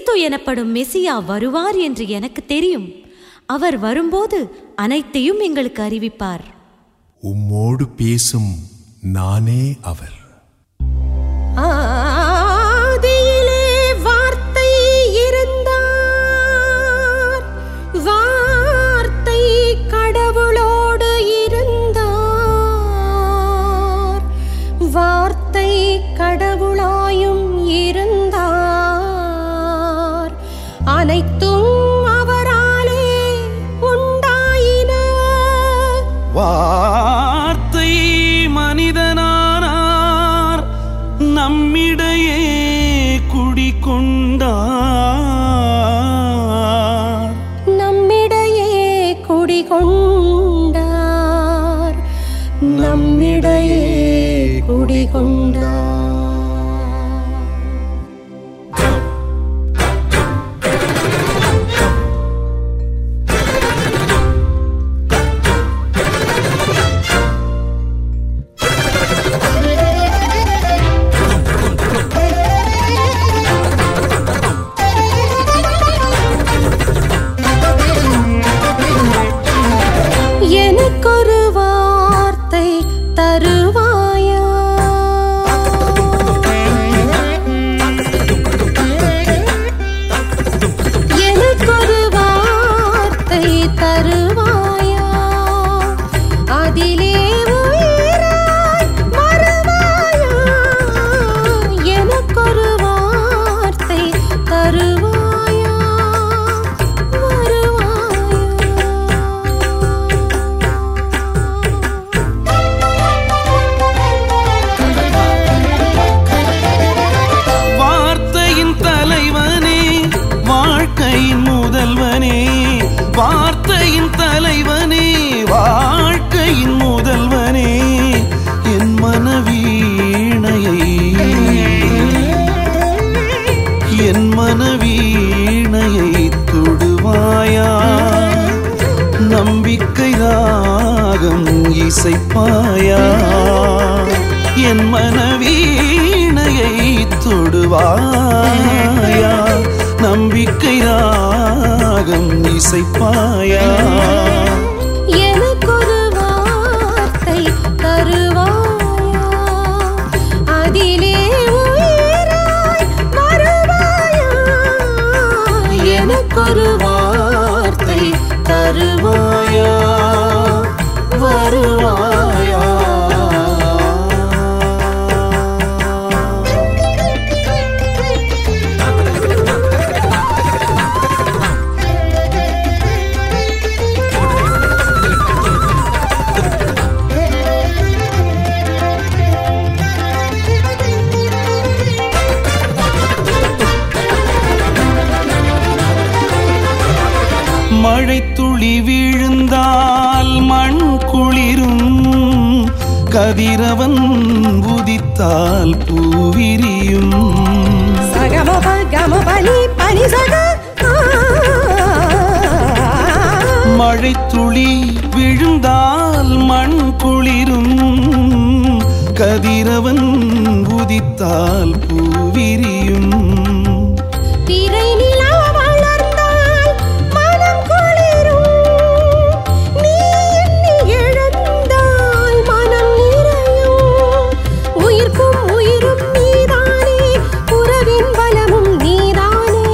கிறிஸ்து எனப்படும் மெசியா வருவார் என்று எனக்கு தெரியும் அவர் வரும்போது அனைத்தையும் எங்களுக்கு அறிவிப்பார் உம்மோடு பேசும் நானே அவர் ஆதியிலே வார்த்தை இருந்தார் வார்த்தை கடவுளோடு இருந்தார் வார்த்தை கடவுளாயும் இருந்தார் அனைத்தும் அவராலே உண்டாயின வார்த்தை மனிதனானார் நம்மிடையே குடிகொண்டார் நம்மிடையே குடிகொண்டார் நம்மிடையே குடிகொண்டார் எனக்கொரு வார்த்தை தருவாயா எனக்கொரு வார்த்தை தருவாயா அதிலே உயிராய் வருவாயா எனக்கொரு வார்த்தை தருவாயா வருவாயா வார்த்தையின் தலைவனே வாழ்க்கையின் முதல்வனே வார்த்தையின் தலைவனே வாழ்க்கையின் முதல்வனே என் மனவீணையை என் மனவீணையை தொடுவாயா நம்பிக்கை ராகம் இசைப்பாயா என் மனவீணையை தொடுவாயா நம்பிக்கை ராகம் இசைப்பாயா எனக்கொரு வார்த்தை தருவாயா அதிலே உயிராய் வருவாயா எனக்கொரு வார்த்தை தருவாயா வருவாயா மழை துளி விழுந்தால் மண் குளிரும் கதிரவன் உதித்தால் பூவிரியும் சகமப கமபனி பனி சக மழை துளி விழுந்தால் மண் குளிரும் கதிரவன் உதித்தால் பூவிரியும் திரை நிலா வளர்ந்தால் மனம் குளிரும் நீ என்னை இழந்தால் மனம் நிறையும் உயிர்க்கும் உயிரும் நீதானே உறவின் பலமும் நீதானே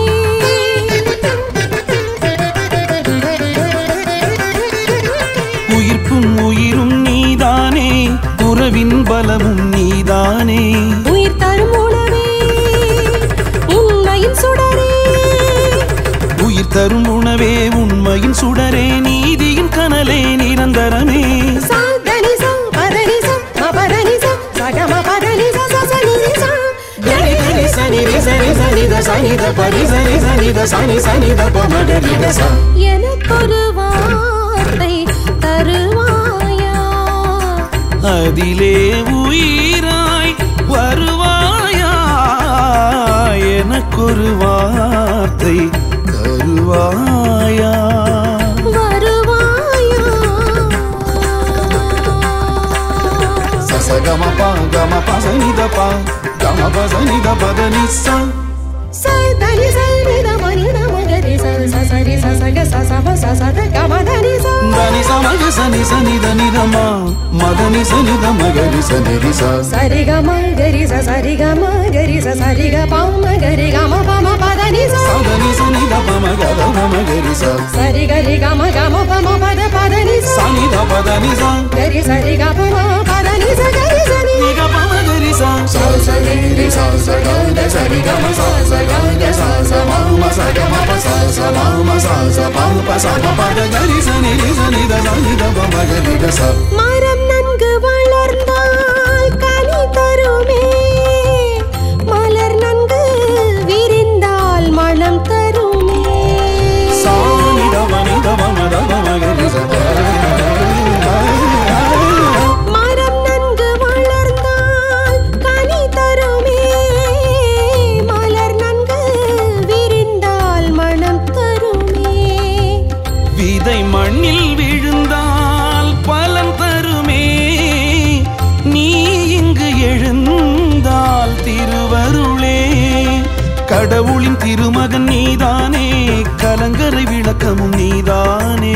உயிர்ப்பும் உயிரும் நீதானே உறவின் பலமும் நீதானே உயிர் தரும் உணவே உண்மையின் சுடரே உயிர் தரும் உணவே உண்மையின் சுடரே நீதியின் கனலே நிரந்தரமே சாதனி சா பதனி சா மபதனி சா சகம பதனி சா ச சனி ரி சா கரி கரி சனி ரி சரி சனி த சனி த பரி சரி சனி த சனி சனி த ப ம க ரி க ச. எனக்கொரு வார்த்தை தருவாயா அதிலே உயிராய் வருவாயா எனக்கொரு வார்த்தை தருவாயா வருவாயா சச கம ப கம ப சனி த ப கம ப சனி த ப த நி ச சதனி சனி த sa sa ri sa sa ga sa sa pa sa sa da ga ma da ni sa దని సమగ సని సని దని దమ మదని సని దమ గరి సని రి సా sa ri ga ma ga ri sa sa ri ga ma ga ri sa sa ri ga pa ma ga ri ga ma pa ma pa da ni sa సదని సని దమ మగ దమ గరి సా sa ri ga ri ga ma ga ma pa ma pa da pa da ni sa సని ద పద ని సా ga ri sa ri ga pa ma pa da ni sa ga ri sa ni ని గ ప మ గరి సా సా స ని రి సా స గ ద స రి గ మ సా స గ ద సా స మ మ స గ మ ప సా స మ మ సా స ప ప స మ ప ద గరి స ని రి స ని ద స ని ద ప మ గ రి గ సా மரம் நன்கு வளர்ந்தால் கனி தருமே மலர் நன்கு விரிந்தால் மனம் தருமே సా ని ద మ ని ద మ మ ద మ మ గ రి స மரம் நன்கு வளர்ந்தால் கனி தருமே மலர் நன்கு விரிந்தால் மனம் தருமே விதை மண்ணில் விழுந்தால் பலன் தருமே நீ இங்கு எழுந்தால் திருவருளே கடவுளின் திருமகன் நீதானே கலங்கரை விளக்கமும் நீதானே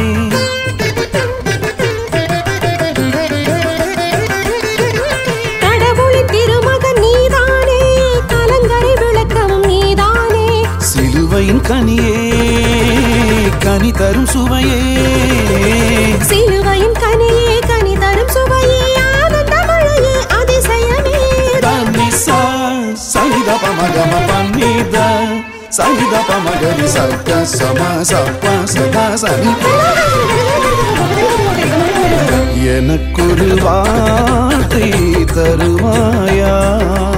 கடவுளின் திருமகன் நீதானே கலங்கரை விளக்கமும் நீதானே சிலுவையின் கனியே கனி தரும் சுவையே சிலுவையின் கனியே கனி தரும் சுவையே ஆனந்த மழையே அதிசயமே தனி சா சனித பமகம பன்னித சனித பமகரி சக்க சம சப்ப சதா சனி எனக்கொரு வார்த்தை தருவாயா